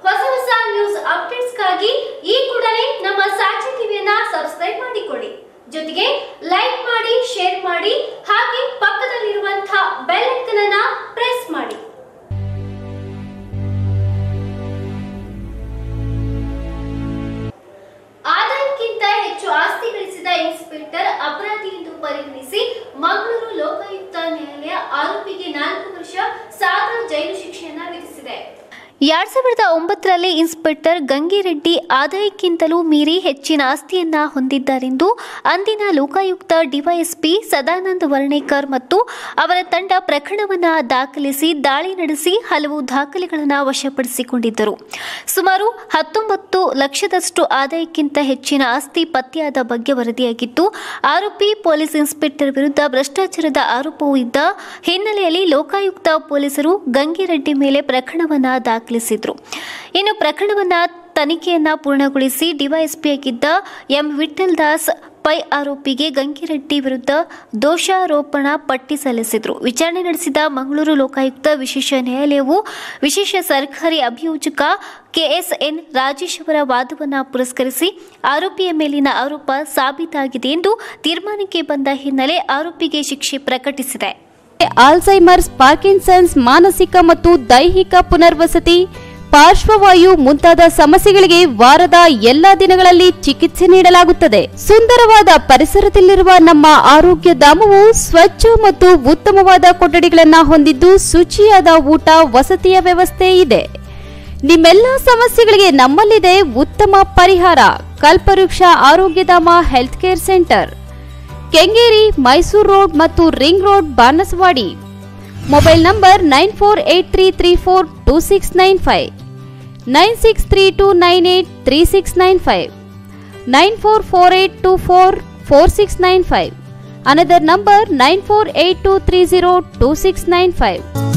ಹೊಸ ಹೊಸ ನ್ಯೂಸ್ ಅಪ್ಡೇಟ್ಸ್ಗಾಗಿ ಈ ಕೂಡಲೇ ನಮ್ಮ ಸಾಕ್ಷಿ ಟಿವಿಯನ್ನ ಸಬ್ಸ್ಕ್ರೈಬ್ ಮಾಡಿಕೊಳ್ಳಿ ಜೊತೆಗೆ ಲೈಕ್ ಮಾಡಿ ಶೇರ್ ಮಾಡಿ ಹಾಗೆ ಪಕ್ಕದಲ್ಲಿರುವಂತಹ ಬೆಲ್ ಐಕನ್ ಅನ್ನ ಪ್ರೆಸ್ ಮಾಡಿ ಆದಾಯಕ್ಕಿಂತ ಹೆಚ್ಚು ಆಸ್ತಿ ಗಳಿಸಿದ ಇನ್ಸ್ಪೆಕ್ಟರ್ ಅಪರಾಧಿ ಎಂದು ಪರಿಗಣಿಸಿ ಮಂಗಳೂರು ಲೋಕಾಯುಕ್ತ ನ್ಯಾಯಾಲಯ ಆರೋಪಿಗೆ ನಾಲ್ಕು ವರ್ಷ ಸಾಗರ ಜೈಲು ಶಿಕ್ಷೆಯನ್ನ ವಿಧಿಸಿದೆ ಎರಡ್ ಸಾವಿರದ ಒಂಬತ್ತರಲ್ಲಿ ಇನ್ಸ್ಪೆಕ್ಟರ್ ಗಂಗಿರೆಡ್ಡಿ ಆದಾಯಕ್ಕಿಂತಲೂ ಮೀರಿ ಹೆಚ್ಚಿನ ಆಸ್ತಿಯನ್ನ ಹೊಂದಿದ್ದಾರೆಂದು ಅಂದಿನ ಲೋಕಾಯುಕ್ತ ಡಿವೈಎಸ್ಪಿ ಸದಾನಂದ ವರ್ಣೇಕರ್ ಮತ್ತು ಅವರ ತಂಡ ಪ್ರಕರಣವನ್ನ ದಾಖಲಿಸಿ ದಾಳಿ ನಡೆಸಿ ಹಲವು ದಾಖಲೆಗಳನ್ನು ವಶಪಡಿಸಿಕೊಂಡಿದ್ದರು ಸುಮಾರು ಹತ್ತೊಂಬತ್ತು ಲಕ್ಷದಷ್ಟು ಆದಾಯಕ್ಕಿಂತ ಹೆಚ್ಚಿನ ಆಸ್ತಿ ಪತ್ತೆಯಾದ ಬಗ್ಗೆ ವರದಿಯಾಗಿದ್ದು ಆರೋಪಿ ಪೊಲೀಸ್ ಇನ್ಸ್ಪೆಕ್ಟರ್ ವಿರುದ್ಧ ಭ್ರಷ್ಟಾಚಾರದ ಆರೋಪವೂ ಇದ್ದ ಹಿನ್ನೆಲೆಯಲ್ಲಿ ಲೋಕಾಯುಕ್ತ ಪೊಲೀಸರು ಗಂಗಿರೆಡ್ಡಿ ಮೇಲೆ ಪ್ರಕರಣವನ್ನ ದಾಖಲಿಸಿದ್ರು ಇನ್ನು ಪ್ರಕರಣವನ್ನ ತನಿಖೆಯನ್ನ ಪೂರ್ಣಗೊಳಿಸಿ ಡಿವೈಎಸ್ಪಿಯಾಗಿದ್ದ ಎಂ ವಿಠಲ್ ದಾಸ್ ಪೈ ಆರೋಪಿಗೆ ಗಂಗಿರೆಡ್ಡಿ ವಿರುದ್ಧ ದೋಷಾರೋಪಣಾ ಪಟ್ಟಿ ಸಲ್ಲಿಸಿದ್ರು ವಿಚಾರಣೆ ನಡೆಸಿದ ಮಂಗಳೂರು ಲೋಕಾಯುಕ್ತ ವಿಶೇಷ ನ್ಯಾಯಾಲಯವು ವಿಶೇಷ ಸರ್ಕಾರಿ ಅಭಿಯೋಜಕ ಕೆಎಸ್ಎನ್ ರಾಜೇಶ್ ಅವರ ವಾದವನ್ನು ಪುರಸ್ಕರಿಸಿ ಆರೋಪಿಯ ಮೇಲಿನ ಆರೋಪ ಸಾಬೀತಾಗಿದೆ ಎಂದು ತೀರ್ಮಾನಕ್ಕೆ ಬಂದ ಹಿನ್ನೆಲೆ ಆರೋಪಿಗೆ ಶಿಕ್ಷೆ ಪ್ರಕಟಿಸಿದೆ ಆಲ್ಝೈಮರ್ಸ್ ಪಾರ್ಕಿನ್ಸನ್ಸ್ ಮಾನಸಿಕ ಮತ್ತು ದೈಹಿಕ ಪುನರ್ವಸತಿ ಪಾರ್ಶ್ವವಾಯು ಮುಂತಾದ ಸಮಸ್ಯೆಗಳಿಗೆ ವಾರದ ಎಲ್ಲಾ ದಿನಗಳಲ್ಲಿ ಚಿಕಿತ್ಸೆ ನೀಡಲಾಗುತ್ತದೆ ಸುಂದರವಾದ ಪರಿಸರದಲ್ಲಿರುವ ನಮ್ಮ ಆರೋಗ್ಯ ಧಾಮವು ಸ್ವಚ್ಛ ಮತ್ತು ಉತ್ತಮವಾದ ಕೊಠಡಿಗಳನ್ನು ಹೊಂದಿದ್ದು ಶುಚಿಯಾದ ಊಟ ವಸತಿಯ ವ್ಯವಸ್ಥೆ ಇದೆ ನಿಮ್ಮೆಲ್ಲ ಸಮಸ್ಯೆಗಳಿಗೆ ನಮ್ಮಲ್ಲಿದೆ ಉತ್ತಮ ಪರಿಹಾರ Kalpavriksha Arogyadhama health care centre Kengeri Mysuru road ಮತ್ತು ring road Banaswadi mobile number nine four eight three three four two six nine five nine six three two nine eight three six nine five nine four four eight two four four six nine five another number nine four eight two three zero two six nine five